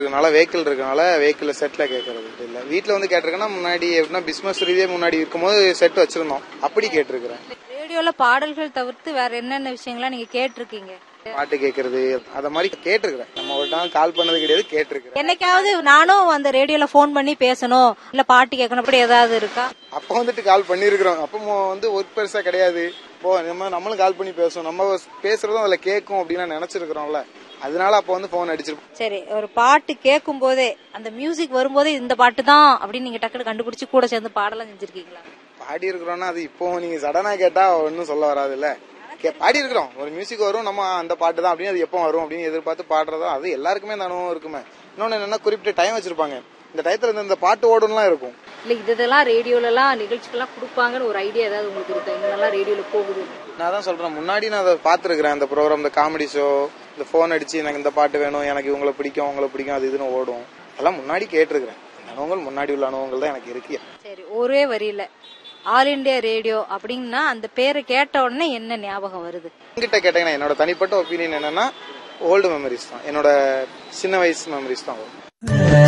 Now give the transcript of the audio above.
இருக்கனால வெஹிக்கிள் இருக்கனால வெஹிக்கிள் செட்ல கேட்கறது இல்ல வீட்ல வந்து கேட்டிருக்கேன்னா முன்னாடி எப்படின்னா பிசினஸ் ரீதியா முன்னாடி இருக்கும்போது செட் வச்சிருந்தோம் அப்படி கேட்டிருக்கிறேன் ரேடியோல பாடல்கள் தவிர்த்து வேற என்னென்ன விஷயங்கள்லாம் நீங்க கேட்டிருக்கீங்க பாட்டு கேட்கறது அத மாதிரி கேட்டிருக்கிறேன் நம்ம ஒரு நாள் கால் பண்ணது கிடையாது கேட்டிருக்கிறேன் என்னைக்காவது நானும் அந்த ரேடியோல ஃபோன் பண்ணி பேசணும் இல்ல பாட்டு கேட்கணும் அப்படி ஏதாவது இருக்கா அப்ப வந்துட்டு கால் பண்ணிருக்கிறோம் அப்போ மோ- வந்து ஒர்க் பெருசா கிடையாது இப்போ நம்ம நம்மளும் கால் பண்ணி பேசுவோம் நம்ம பேசுறதும் அதுல கேட்கும் அப்படின்னு நினைச்சிருக்கிறோம்ல அதனால அப்ப வந்து போன் அடிச்சிருப்போம் சரி ஒரு பாட்டு கேட்கும் போதே அந்த மியூசிக் வரும்போதே இந்த பாட்டு தான் அப்படின்னு நீங்க டக்குனு கண்டுபிடிச்சு கூட சேர்ந்து பாடலாம் செஞ்சிருக்கீங்களா பாடி இருக்கிறோம்னா அது இப்போ நீங்க சடனா கேட்டா ஒன்னும் சொல்ல வராது இல்ல பாடி இருக்கிறோம் ஒரு மியூசிக் வரும் நம்ம அந்த பாட்டு தான் அப்படின்னு அது எப்போ வரும் அப்படின்னு எதிர்பார்த்து பாடுறதா அது எல்லாருக்குமே அந்த அனுபவம் இருக்குமே இன்னொன்னு என்னன்னா குறிப்பிட்ட டைம் வச்சிருப்பாங்க இந்த டயத்துல இந்த- இந்த பாட்டு ஓடும்லாம் இருக்கும் இல்ல இதெல்லாம் ரேடியோல எல்லாம் நிகழ்ச்சிகள்லாம் கொடுப்பாங்கன்னு ஒரு ஐடியா ஏதாவது உங்களுக்கு இருக்கு இதெல்லாம் ரேடியோல போகுது நான் தான் சொல்றேன் முன்னாடி நான் அதை பாத்துருக்கிறேன் இந்த ப்ரோக்ராம் இந்த காமெடி ஷோ இந்த போன் அடிச்சு எனக்கு இந்த பாட்டு வேணும் எனக்கு இவங்களை பிடிக்கும் உங்களை பிடிக்கும் அது இதுன்னு ஓடும் அதெல்லாம் முன்னாடி கேட்டிருக்கிறேன் அந்த அனுபவங்கள் முன்னாடி உள்ள அனுபவங்கள் தான் எனக்கு இருக்கு சரி ஒரே வரியில ஆல் இண்டியா ரேடியோ அப்படின்னா அந்த பேரை கேட்ட உடனே என்ன ஞாபகம் வருது என்கிட்ட கேட்டீங்கன்னா என்னோட தனிப்பட்ட ஒப்பீனியன் என்னன்னா ஓல்டு மெமரிஸ் தான் என்னோட சின்ன வயசு மெமரிஸ் தான் வரும்